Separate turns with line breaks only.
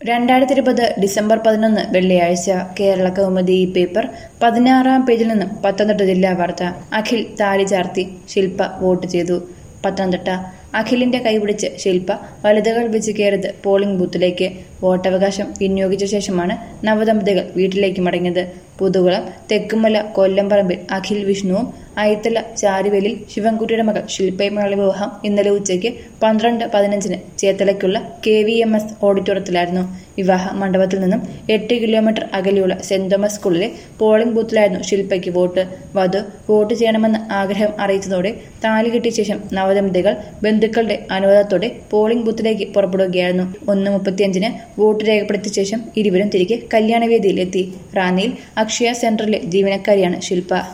രണ്ടായിരത്തി ഇരുപത് ഡിസംബർ പതിനൊന്ന് വെള്ളിയാഴ്ച കേരള കൗമുദി ഈ പേപ്പർ പതിനാറാം പേജിൽ നിന്നും പത്തനംതിട്ട ജില്ലാ വാർത്ത അഖിൽ താലി ചാർത്തി ശില്പ വോട്ട് ചെയ്തു പത്തനംതിട്ട അഖിലിന്റെ കൈപിടിച്ച് ശില്പ വലുതുകൾ വെച്ച് കയറിയത് പോളിംഗ് ബൂത്തിലേക്ക് വോട്ടവകാശം വിനിയോഗിച്ച ശേഷമാണ് നവദമ്പതികൾ വീട്ടിലേക്ക് മടങ്ങിയത് പുതുകുളം തെക്കുമല കൊല്ലംപറമ്പിൽ അഖിൽ വിഷ്ണുവും ഐത്തല ചാരിവേലിൽ ശിവൻകുട്ടിയുടെ മകൾ ശില്പയുമായുള്ള വിവാഹം ഇന്നലെ ഉച്ചയ്ക്ക് പന്ത്രണ്ട് പതിനഞ്ചിന് ചേത്തലയ്ക്കുള്ള കെ വി എം എസ് ഓഡിറ്റോറിയത്തിലായിരുന്നു വിവാഹ മണ്ഡപത്തിൽ നിന്നും എട്ട് കിലോമീറ്റർ അകലെയുള്ള സെന്റ് തോമസ് സ്കൂളിലെ പോളിംഗ് ബൂത്തിലായിരുന്നു ശില്പയ്ക്ക് വോട്ട് വധു വോട്ട് ചെയ്യണമെന്ന് ആഗ്രഹം അറിയിച്ചതോടെ താലി കെട്ടിയ ശേഷം നവദമ്പതികൾ ബന്ധുക്കളുടെ അനുവാദത്തോടെ പോളിംഗ് ബൂത്തിലേക്ക് പുറപ്പെടുകയായിരുന്നു ഒന്ന് മുപ്പത്തിയഞ്ചിന് വോട്ട് രേഖപ്പെടുത്തിയ ശേഷം ഇരുവരും തിരികെ കല്യാണവേദിയിൽ എത്തി റാന്നിയിൽ അക്ഷയ സെന്ററിലെ ജീവനക്കാരിയാണ് ശില്പ